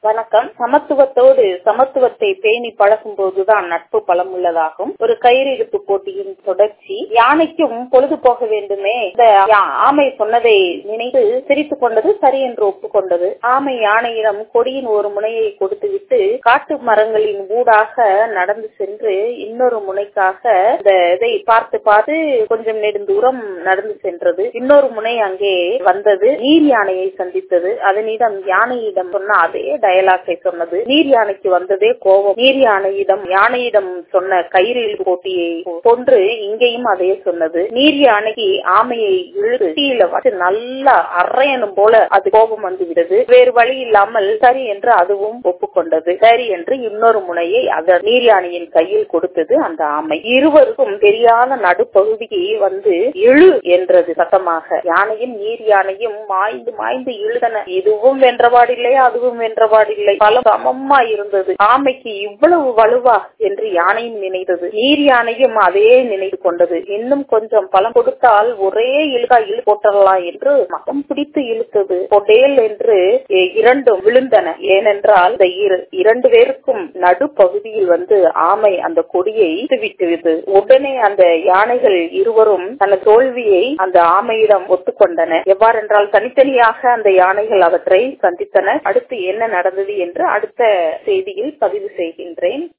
வணக்கம் சமத்துவத்தோடு சமத்துவத்தை பேணி பழகும் போதுதான் நட்பு பலமுள்ளதாகும் ஒரு கயிறிழுப்பு போட்டியின் தொடர்ச்சி யானைக்கும் பொழுது போக வேண்டுமே இந்த யா- ஆமை சொன்னதை நினைத்து சிரித்துக் கொண்டது சரி என்று ஒப்புக்கொண்டது ஆமை யானையிடம் கொடியின் ஒரு முனையை கொடுத்துவிட்டு காட்டு மரங்களின் ஊடாக நடந்து சென்று இன்னொரு முனைக்காக இந்த இதை பார்த்து பார்த்து கொஞ்சம் நெடுந்தூரம் நடந்து சென்றது இன்னொரு முனை அங்கே வந்தது நீர் யானையை சந்தித்தது அதனிடம் யானையிடம் சொன்ன அதே டயலாக்கை சொன்னது நீர் யானைக்கு வந்ததே கோபம் நீர் யானையிடம் யானையிடம் சொன்ன கயிறில் போட்டியை கொன்று இங்கேயும் அதே சொன்னது நீர் யானைக்கு ஆமையை இழுத்து தீயில வச்சு நல்லா அரையணும் போல அது கோபம் வந்து விட்டது வேறு வழி இல்லாமல் சரி என்று அதுவும் ஒப்புக்கொண்டது சரி என்று இன்னொரு முனையை அந்த நீர் யானையின் கையில் கொடுத்தது அந்த ஆமை இருவருக்கும் தெரியாத நடுப்பகுதிக்கு வந்து இழு என்றது சத்தமாக யானையும் நீர் யானையும் மாய்ந்து மாய்ந்து இழுதன இதுவும் வென்றபாடில்லை அதுவும் வென்றபாடில்லை பலம் சமமா இருந்தது ஆமைக்கு இவ்வளவு வலுவா என்று யானையும் நினைத்தது நீர் யானையும் அதே நினைத்து கொண்டது இன்னும் கொஞ்சம் பலம் கொடுத்தால் ஒரே இழுகா இழு போட்டலாம் என்று மகம் பிடித்து இழுத்தது பொடேல் என்று எ, இரண்டும் விழுந்தன ஏனென்றால் இந்த இரு- இரண்டு பேருக்கும் நடுப்பகுதியில் வந்து ஆமை அந்த கொடியை விட்டுவிட்டது உடனே அந்த யானைகள் இருவரும் தனது தோல்வியை அந்த ஆமையிடம் ஒத்துக்கொண்டன எவ்வாறென்றால் தனித்தனியாக அந்த யானைகள் அவற்றை சந்தித்தன அடுத்து என்ன நடந்தது என்று அடுத்த செய்தியில் பதிவு செய்கின்றேன்